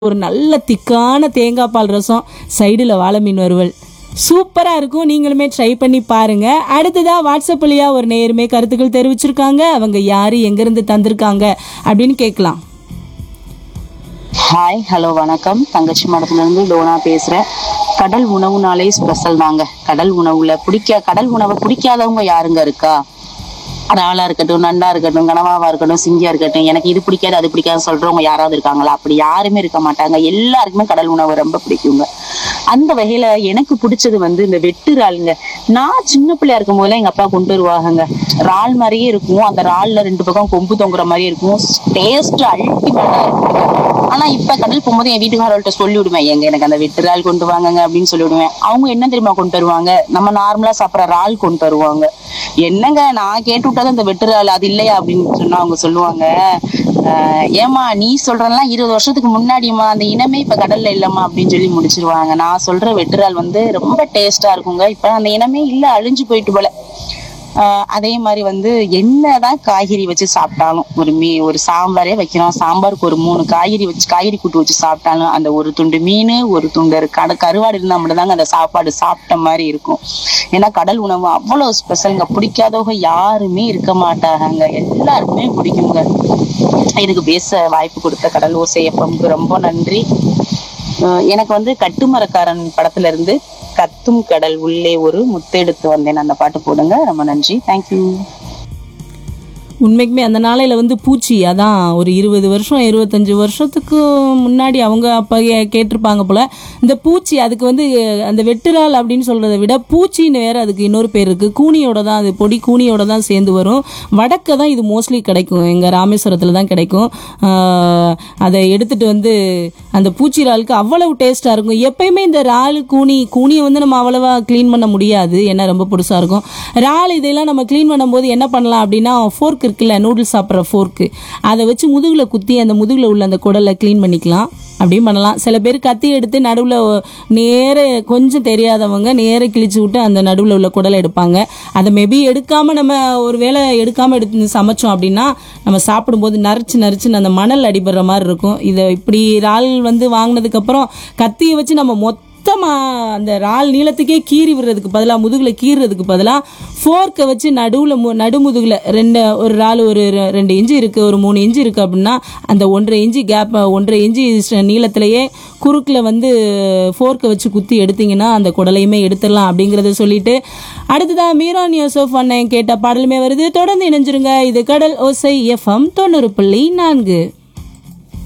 ஒரு நல்ல திக்கான தேங்காய் பால் ரசம் சைடில் வாழை மீன் வறுவல் சூப்பராக இருக்கும் நீங்களுமே ட்ரை பண்ணி பாருங்க அடுத்ததா வாட்ஸ்அப் வழியா ஒரு நேருமே கருத்துக்கள் தெரிவிச்சிருக்காங்க அவங்க யாரு எங்கேருந்து தந்திருக்காங்க அப்படின்னு கேட்கலாம் ஹாய் ஹலோ வணக்கம் தங்கச்சி மடத்துலேருந்து டோனா பேசுகிறேன் கடல் உணவுனாலே ஸ்பெஷல் தாங்க கடல் உணவுல பிடிக்க கடல் உணவை பிடிக்காதவங்க யாருங்க இருக்கா இறாலா இருக்கட்டும் நண்டா இருக்கட்டும் கனவாவா இருக்கட்டும் சிங்கியா இருக்கட்டும் எனக்கு இது பிடிக்காது அது பிடிக்காது சொல்றவங்க யாராவது இருக்காங்களா அப்படி யாருமே இருக்க மாட்டாங்க எல்லாருக்குமே கடல் உணவு ரொம்ப பிடிக்குங்க அந்த வகையில எனக்கு பிடிச்சது வந்து இந்த வெட்டு இறாலுங்க நான் சின்ன பிள்ளையா இருக்கும் போதெல்லாம் எங்க அப்பா கொண்டு வருவாங்க இறால் மாதிரியே இருக்கும் அந்த இறால்ல ரெண்டு பக்கம் கொம்பு தொங்குற மாதிரி இருக்கும் டேஸ்ட் அல்டிமேட்டா இருக்கும் ஆனா இப்ப கடல் போகும்போது என் வீட்டுக்காரர்கிட்ட சொல்லி விடுவேன் எங்க எனக்கு அந்த வெட்டு இறால் கொண்டு வாங்கங்க அப்படின்னு சொல்லி விடுவேன் அவங்க என்ன தெரியுமா கொண்டு வருவாங்க நம்ம நார்மலா சாப்பிட்ற இறால் கொண்டு வருவாங்க என்னங்க நான் கேட்டு விட்டது அந்த வெட்டு இறால் அது இல்லையா அப்படின்னு சொன்னா அவங்க சொல்லுவாங்க "ஆஹ், ஏம்மா நீ சொல்றதெல்லாம் இருபது வருஷத்துக்கு முன்னாடிமா அந்த இனமே இப்ப கடல்ல இல்லம்மா அப்படின்னு சொல்லி முடிச்சிருவாங்க நான் சொல்ற வெட்டு இறால் வந்து ரொம்ப டேஸ்டா இருக்குங்க இப்ப அந்த இனமே இல்ல அழிஞ்சு போயிட்டு போல ஆஹ் அதே மாதிரி வந்து என்னதான் காய்கறி வச்சு சாப்பிட்டாலும் ஒரு மீ ஒரு சாம்பாரே வைக்கிறோம் சாம்பாருக்கு ஒரு மூணு காய்கறி வச்சு காய்கறி கூட்டு வச்சு சாப்பிட்டாலும் அந்த ஒரு துண்டு மீன் ஒரு துண்டு கட கருவாடு இருந்தா மட்டும்தாங்க அந்த சாப்பாடு சாப்பிட்ட மாதிரி இருக்கும் ஏன்னா கடல் உணவு அவ்வளவு ஸ்பெஷலுங்க பிடிக்காதவங்க யாருமே இருக்க மாட்டாங்க எல்லாருக்குமே பிடிக்குங்க எனக்கு பேச வாய்ப்பு கொடுத்த கடல் ஓசை எப்பமுக்கு ரொம்ப நன்றி அஹ் எனக்கு வந்து கட்டுமரக்காரன் படத்துல இருந்து கத்தும் கடல் உள்ளே ஒரு முத்தெடுத்து வந்தேன் அந்த பாட்டு போடுங்க ரொம்ப நன்றி தேங்க்யூ உண்மைக்குமே அந்த நாளையில் வந்து பூச்சி அதான் ஒரு இருபது வருஷம் இருபத்தஞ்சி வருஷத்துக்கு முன்னாடி அவங்க அப்போ கே- கேட்டிருப்பாங்க போல இந்த பூச்சி அதுக்கு வந்து அந்த வெட்டுறால் அப்படின்னு சொல்கிறத விட பூச்சின்னு வேற அதுக்கு இன்னொரு பேர் இருக்குது கூனியோட தான் அது பொடி கூனியோட தான் சேர்ந்து வரும் வடக்க தான் இது மோஸ்ட்லி கிடைக்கும் எங்கள் ராமேஸ்வரத்தில் தான் கிடைக்கும் ஆஹ் அதை எடுத்துட்டு வந்து அந்த பூச்சி இறாலுக்கு அவ்வளவு டேஸ்ட்டாக இருக்கும் எப்பயுமே இந்த இறால் கூனி கூனியை வந்து நம்ம அவ்வளவா க்ளீன் பண்ண முடியாது ஏன்னா ரொம்ப புதுசாக இருக்கும் இறால் இதெல்லாம் நம்ம க்ளீன் பண்ணும்போது என்ன பண்ணலாம் அப்படின்னா ஃபோர்க் இருக்குல்ல நூடுல்ஸ் சாப்பிட்ற ஃபோர்க்கு அதை வச்சு முதுகில் குத்தி அந்த முதுகில் உள்ள அந்த குடலை க்ளீன் பண்ணிக்கலாம் அப்படியும் பண்ணலாம் சில பேர் கத்தி எடுத்து நடுவில் நேர கொஞ்சம் தெரியாதவங்க நேர கிழிச்சு விட்டு அந்த நடுவில் உள்ள குடலை எடுப்பாங்க அதை மேபி எடுக்காமல் நம்ம ஒரு வேளை எடுக்காமல் எடுத்து சமைச்சோம் அப்படின்னா நம்ம சாப்பிடும்போது நரைச்சு நரைச்சுன்னு அந்த மணல் அடிபடுற மாதிரி இருக்கும் இதை இப்படி இறால் வந்து வாங்கினதுக்கப்புறம் கத்தியை வச்சு நம்ம மொத்தமாக அந்த இறால் நீளத்துக்கே கீறி விடுறதுக்கு பதிலாக முதுகில் கீறுறதுக்கு பதிலாக ஃபோர்க்கை வச்சு நடுவில் மு நடுமுதுகில் ரெண்டு ஒரு இறால் ஒரு ரெ- ரெண்டு இன்ச்சு இருக்குது ஒரு மூணு இன்ச்சு இருக்குது அப்படின்னா அந்த ஒன்றரை இன்ச்சு கேப் ஒன்றரை இன்ச்சு ஸ்- நீளத்திலேயே குறுக்கில் வந்து ஃபோர்க்கை வச்சு குத்தி எடுத்தீங்கன்னா அந்த குடலையுமே எடுத்துடலாம் அப்படிங்கிறத சொல்லிட்டு அடுத்ததாக மீரான் யூசப் அண்ணன் கேட்ட பாடலுமே வருது தொடர்ந்து இணைஞ்சிருங்க இது கடல் ஓசை எஃப்எம் தொண்ணூறு புள்ளி நான்கு